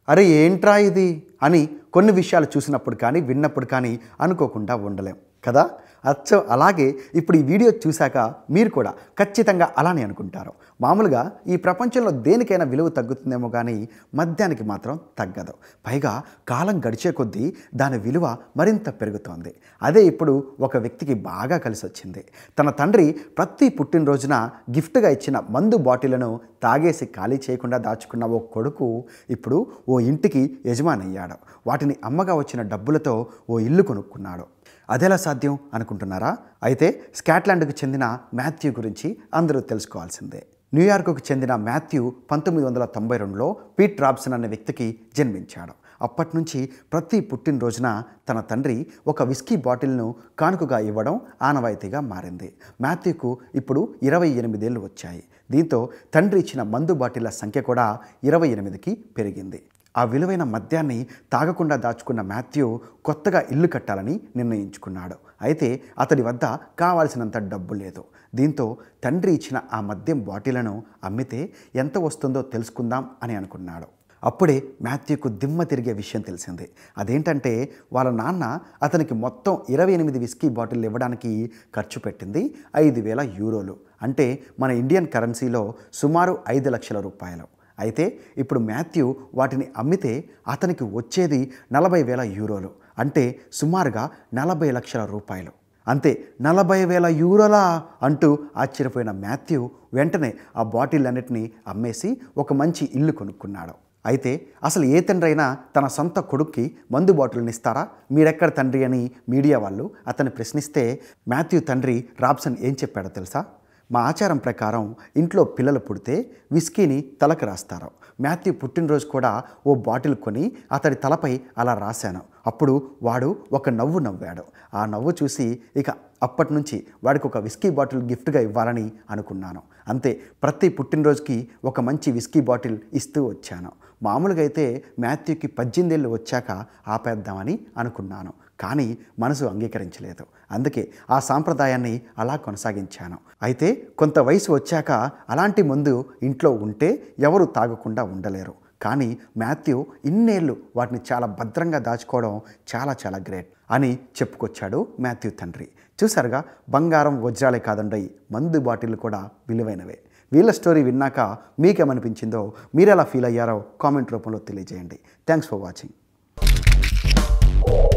అరే ఏంట్రా ఇది అని కొన్ని విషయాలు చూసినప్పుడు కానీ విన్నప్పుడు కానీ అనుకోకుండా ఉండలేం కదా అచ్చం అలాగే ఇప్పుడు ఈ వీడియో చూశాక మీరు కూడా ఖచ్చితంగా అలానే అనుకుంటారు మామూలుగా ఈ ప్రపంచంలో దేనికైనా విలువ తగ్గుతుందేమో కానీ మద్యానికి మాత్రం తగ్గదు పైగా కాలం గడిచే కొద్దీ దాని విలువ మరింత పెరుగుతోంది అదే ఇప్పుడు ఒక వ్యక్తికి బాగా కలిసి వచ్చింది తన తండ్రి ప్రతి పుట్టినరోజున గిఫ్ట్గా ఇచ్చిన మందు బాటిళ్లను తాగేసి ఖాళీ చేయకుండా దాచుకున్న ఓ కొడుకు ఇప్పుడు ఓ ఇంటికి యజమాని అయ్యాడు వాటిని అమ్మగా వచ్చిన డబ్బులతో ఓ ఇల్లు కొనుక్కున్నాడు అదెలా సాధ్యం అనుకుంటున్నారా అయితే స్కాట్లాండ్కు చెందిన మాథ్యూ గురించి అందరూ తెలుసుకోవాల్సిందే న్యూయార్క్కు చెందిన మాథ్యూ పంతొమ్మిది వందల తొంభై రెండులో పీట్ రాబ్సన్ అనే వ్యక్తికి జన్మించాడు అప్పటి నుంచి ప్రతి పుట్టినరోజున తన తండ్రి ఒక విస్కీ బాటిల్ను కానుకగా ఇవ్వడం ఆనవాయితీగా మారింది మాథ్యూకు ఇప్పుడు ఇరవై ఎనిమిదేళ్ళు వచ్చాయి దీంతో తండ్రి ఇచ్చిన మందు బాటిళ్ల సంఖ్య కూడా ఇరవై ఎనిమిదికి పెరిగింది ఆ విలువైన మద్యాన్ని తాగకుండా దాచుకున్న మాథ్యూ కొత్తగా ఇల్లు కట్టాలని నిర్ణయించుకున్నాడు అయితే అతడి వద్ద కావాల్సినంత డబ్బు లేదు దీంతో తండ్రి ఇచ్చిన ఆ మద్యం బాటిళ్లను అమ్మితే ఎంత వస్తుందో తెలుసుకుందాం అని అనుకున్నాడు అప్పుడే మాథ్యూకు దిమ్మ తిరిగే విషయం తెలిసింది అదేంటంటే వాళ్ళ నాన్న అతనికి మొత్తం ఇరవై ఎనిమిది విస్కీ బాటిల్ ఇవ్వడానికి ఖర్చు పెట్టింది ఐదు వేల యూరోలు అంటే మన ఇండియన్ కరెన్సీలో సుమారు ఐదు లక్షల రూపాయలు అయితే ఇప్పుడు మాథ్యూ వాటిని అమ్మితే అతనికి వచ్చేది నలభై వేల యూరోలు అంటే సుమారుగా నలభై లక్షల రూపాయలు అంతే నలభై వేల యూరోలా అంటూ ఆశ్చర్యపోయిన మాథ్యూ వెంటనే ఆ బాటిల్ అన్నిటినీ అమ్మేసి ఒక మంచి ఇల్లు కొనుక్కున్నాడు అయితే అసలు ఏ తండ్రి అయినా తన సొంత కొడుక్కి మందు బాటిల్ని ఇస్తారా మీరెక్కడ తండ్రి అని మీడియా వాళ్ళు అతన్ని ప్రశ్నిస్తే మాథ్యూ తండ్రి రాబ్సన్ ఏం చెప్పాడో తెలుసా మా ఆచారం ప్రకారం ఇంట్లో పిల్లలు పుడితే విస్కీని తలకు రాస్తారు మాథ్యూ పుట్టినరోజు కూడా ఓ బాటిల్ కొని అతడి తలపై అలా రాశాను అప్పుడు వాడు ఒక నవ్వు నవ్వాడు ఆ నవ్వు చూసి ఇక అప్పటి నుంచి వాడికి ఒక విస్కీ బాటిల్ గిఫ్ట్గా ఇవ్వాలని అనుకున్నాను అంతే ప్రతి పుట్టినరోజుకి ఒక మంచి విస్కీ బాటిల్ ఇస్తూ వచ్చాను మామూలుగా అయితే మాథ్యూకి పద్దెనిమిదేళ్ళు వచ్చాక ఆపేద్దామని అనుకున్నాను కానీ మనసు అంగీకరించలేదు అందుకే ఆ సాంప్రదాయాన్ని అలా కొనసాగించాను అయితే కొంత వయసు వచ్చాక అలాంటి మందు ఇంట్లో ఉంటే ఎవరు తాగకుండా ఉండలేరు కానీ మాథ్యూ ఇన్నేళ్ళు వాటిని చాలా భద్రంగా దాచుకోవడం చాలా చాలా గ్రేట్ అని చెప్పుకొచ్చాడు మాథ్యూ తండ్రి చూసారుగా బంగారం వజ్రాలే కాదండి మందు బాటిల్ కూడా విలువైనవే వీళ్ళ స్టోరీ విన్నాక మీకేమనిపించిందో మీరు ఎలా ఫీల్ అయ్యారో కామెంట్ రూపంలో తెలియజేయండి థ్యాంక్స్ ఫర్ వాచింగ్